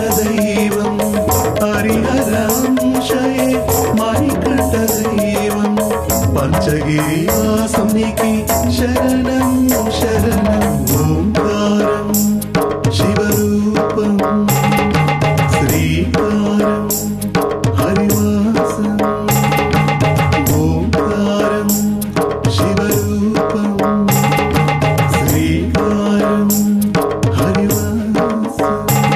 దైవం హరిహరంశయే మణికంఠ దైవం పంచగిరి వాసునికి శరణం శరణం ఓంకారం శివరూపం శ్రీకారం హరివాసం ఓంకారం శివరూపం శ్రీకారం హరివాసం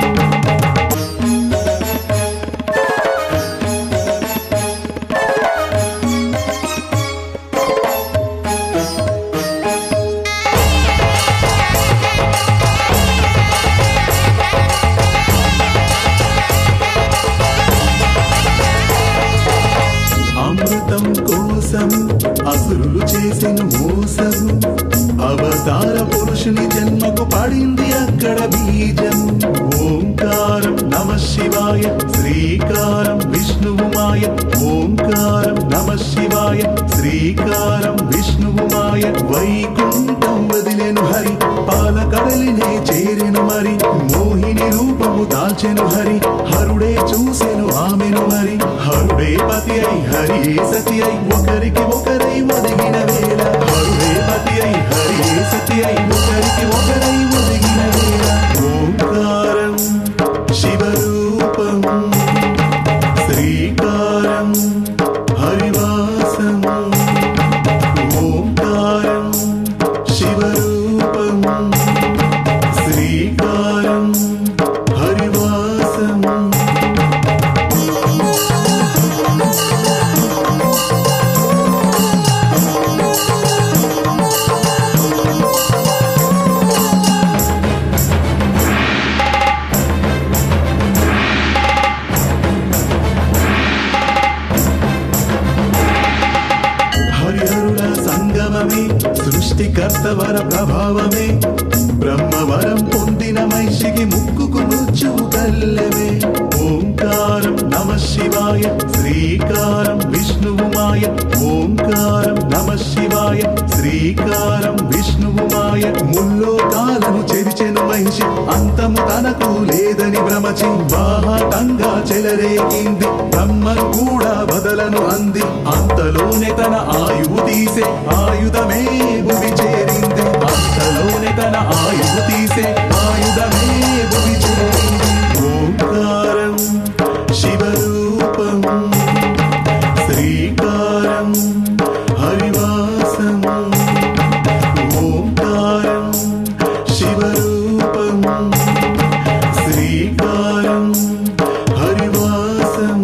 అమృతం కోసం అసురులు చేసిన మోసం అవతార పురుషుని జన్మకు పడింది అక్కడ బీజం ఓంకారం నమ శివాయ శ్రీకారం విష్ణువు మాయ ఓంకారం నమ శివాయ శ్రీకారం విష్ణువు మాయ వైకుంఠం వదిలేను హరి పాల కడలినే చేరెను మరి మోహిని రూపము దాల్చెను హరి హరుడే చూసెను ఆమెను మరి హరుడే పతి అయి హరియే సతి అయి ఒకరికి ఒకరై ఒదిగిన వేళ హరుడే పతి అయి హరియే సతి అయి ఒకరికి ఒకరై ఒదిగిన వేళ ఓంకారం శివరూపం శ్రీకారం హరివాసం ఓంకారం శివరూపం శ్రీకారం హరివాసం హరిహరుల సంగమమే సృష్టికర్త వర ప్రభావమే బ్రహ్మవరం పొందిన మహిషికి ముక్కుకు ముచ్చు కల్లమే ఓంకారం నమ శివాయ శ్రీకారం విష్ణువు మాయ ఓంకారం నమ శివాయ శ్రీకారం విష్ణువు మాయ ముల్లోకాలను చెరిచెను మహిషి అంతము తనకు లేదని భ్రమచి బాహటంగా చెలరేగింది బ్రహ్మను కూడా వదలను అంది అంతలోనే తన ఆయువు తీసే ఆయుధమే భువి చేరింది అంతలోనే తన ఆయువు తీసే ఆయుధమే భువి చేరింది ఓంకారం శివరూపం శ్రీకారం హరివాసం ఓంకారం శివరూపం శ్రీకారం హరివాసం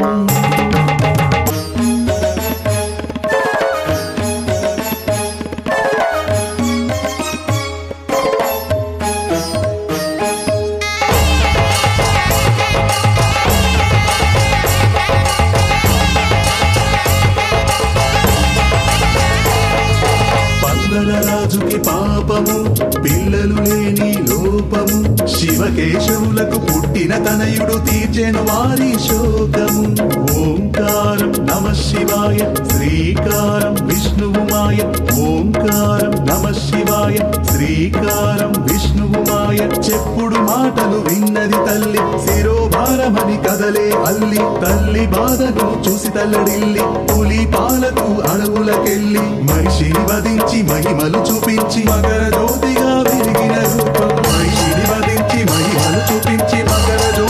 పందల రాజుకి పాపము పిల్లలు లేని లోపము శివకేశవులకు పుట్టిన తనయుడు తీర్చెను వారి శోకము ఓంకారం నమ శివాయ శ్రీకారం విష్ణువు మాయ ఓంకారం నమ శివాయ శ్రీకారం విష్ణువు మాయ చెప్పుడు మాటలు విన్నది తల్లి శిరోభారమని కదలే అల్లి తల్లి బాధను చూసి తల్లడిల్లి పులి పాలకు అడవులకెళ్ళి మహిషిని వధించి మహిమలు చూపించి మకర జ్యోతిగా విరిగిన రూపం మహిషిని వధించి మహిమలు చూపించి మకర జ్యోతి